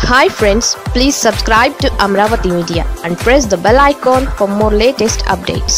hi friends please subscribe to Amaravati media and press the bell icon for more latest updates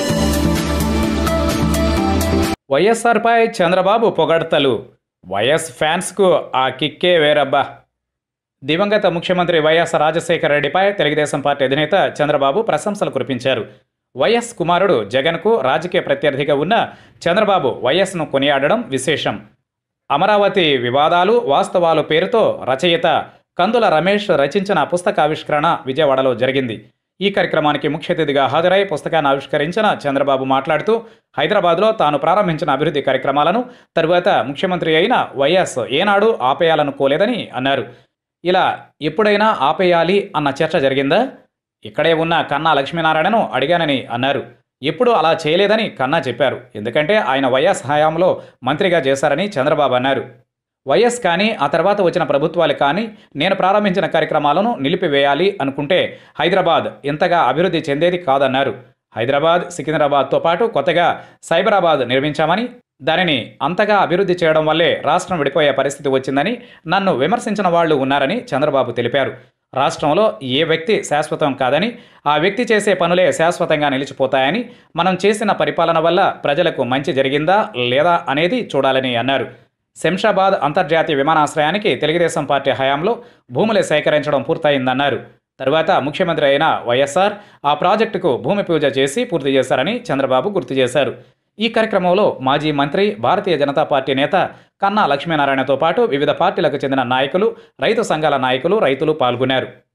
వైఎస్ఆర్పై చంద్రబాబు పొగడ్తలు YS ఫ్యాన్స్కు ఆ కిక్కే వేరబ్బా దివంగత ముఖ్యమంత్రి వైఎస్ రాజశేఖర రెడ్డిపై తెలుగుదేశం పార్టీ అధినేత చంద్రబాబు ప్రశంసలు కురిపించారు వైఎస్ కుమారుడు జగన్కు రాజకీయ ప్రత్యర్థిగా ఉన్న చంద్రబాబు వైఎస్ను కొనియాడడం విశేషం అమరావతి వివాదాలు వాస్తవాలు పేరుతో రచయిత కందుల రమేష్ రచించిన పుస్తకావిష్కరణ విజయవాడలో జరిగింది ఈ కార్యక్రమానికి ముఖ్య అతిథిగా హాజరై పుస్తకాన్ని ఆవిష్కరించిన చంద్రబాబు మాట్లాడుతూ హైదరాబాద్లో తాను ప్రారంభించిన అభివృద్ధి కార్యక్రమాలను తరువాత ముఖ్యమంత్రి అయిన వైఎస్ ఏనాడు ఆపేయాలనుకోలేదని అన్నారు ఇలా ఎప్పుడైనా ఆపేయాలి అన్న చర్చ జరిగిందా ఇక్కడే ఉన్న కన్నా లక్ష్మీనారాయణను అడిగానని అన్నారు ఎప్పుడు అలా చేయలేదని కన్నా చెప్పారు ఎందుకంటే ఆయన వైఎస్ హయాంలో మంత్రిగా చేశారని చంద్రబాబు అన్నారు వైఎస్ కానీ ఆ తర్వాత వచ్చిన ప్రభుత్వాలు కానీ నేను ప్రారంభించిన కార్యక్రమాలను నిలిపివేయాలి అనుకుంటే హైదరాబాద్ ఇంతగా అభివృద్ధి చెందేది కాదన్నారు హైదరాబాద్ సికింద్రాబాద్తో పాటు కొత్తగా సైబరాబాద్ నిర్మించామని దానిని అంతగా అభివృద్ధి చేయడం వల్లే రాష్ట్రం విడిపోయే పరిస్థితి వచ్చిందని నన్ను విమర్శించిన వాళ్ళు ఉన్నారని చంద్రబాబు తెలిపారు రాష్ట్రంలో ఏ వ్యక్తి శాశ్వతం కాదని ఆ వ్యక్తి చేసే పనులే శాశ్వతంగా నిలిచిపోతాయని మనం చేసిన పరిపాలన వల్ల ప్రజలకు మంచి జరిగిందా లేదా అనేది చూడాలని అన్నారు శంషాబాద్ అంతర్జాతీయ విమానాశ్రయానికి తెలుగుదేశం పార్టీ హయాంలో భూములు సేకరించడం పూర్తయిందన్నారు తరువాత ముఖ్యమంత్రి అయిన వైఎస్ఆర్ ఆ ప్రాజెక్టుకు భూమి పూజ చేసి పూర్తి చేశారని చంద్రబాబు గుర్తు చేశారు ఈ కార్యక్రమంలో మాజీ మంత్రి భారతీయ జనతా పార్టీ నేత కన్నా లక్ష్మీనారాయణతో పాటు వివిధ పార్టీలకు చెందిన నాయకులు రైతు సంఘాల నాయకులు రైతులు పాల్గొన్నారు